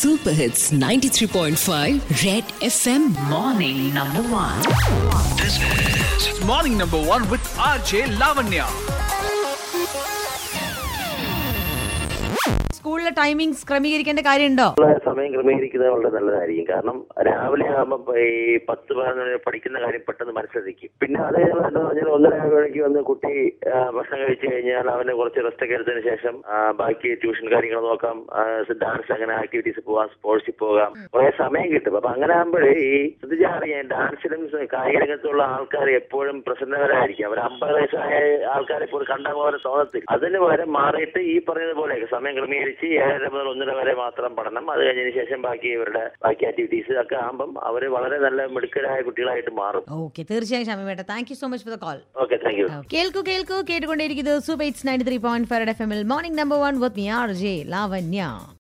Super Hits 93.5 Red FM Morning Number 1. This is Morning number one with RJ Lavanya. സ്കൂളിലെ timings ക്രമീകരിക്കേണ്ട കാര്യമുണ്ടോ ഉള്ള സമയം ക്രമീകരിക്കുന്നത് വളരെ നല്ലതായിരിക്കും കാരണം രാവിലെ ആകുമ്പോൾ ഈ പത്ത് പതിനൊന്ന് മണി പഠിക്കുന്ന കാര്യം പെട്ടെന്ന് മനസ്സിലാക്കും പിന്നെ അത് എന്താ പറഞ്ഞാൽ ഒന്നര മണിക്ക് വന്ന് കുട്ടി ആ, ഭക്ഷണം കഴിച്ചു കഴിഞ്ഞാൽ അവന് കുറച്ച് റെസ്റ്റ് ഒക്കെ എടുത്തതിന് ശേഷം ആ, ബാക്കി ട്യൂഷൻ കാര്യങ്ങൾ നോക്കാം ഡാൻസ് അങ്ങനെ ആക്ടിവിറ്റീസ് പോവാം സ്പോർട്സിൽ പോകാം കുറെ സമയം കിട്ടും അപ്പൊ അങ്ങനെ ആകുമ്പോഴേ ഈ ശ്രദ്ധിച്ചറിയാം ഡാൻസിലും കായിക രംഗത്തുള്ള ആൾക്കാർ എപ്പോഴും പ്രസന്നവരായിരിക്കും അവർ അമ്പത് വയസ്സായ ആൾക്കാരെ ഇപ്പോൾ കണ്ടാൽ പോലെ തോന്നത്തില്ല അതിന് പകരം മാറിയിട്ട് ഈ പറഞ്ഞതുപോലെ സമയം ക്രമീകരിച്ച് ഏഴര മുതൽ ഒന്നര വരെ മാത്രം പഠനം അത് കഴിഞ്ഞതിന് ശേഷം ബാക്കി ഇവരുടെ ബാക്കി ആക്ടിവിറ്റീസ് ഒക്കെ ആകുമ്പം അവർ വളരെ നല്ല മിടുക്കരായ കുട്ടികളായിട്ട് മാറും ഓക്കെ തീർച്ചയായും ഷമിമേട്ട thank you so much for the call okay thank you കേൾക്കൂ കേൾക്കൂ കേട്ടുകൊണ്ടേയിരിക്കുന്നത് super eights ninety three point five F എമ്മിൽ morning number one with me R J Lavanya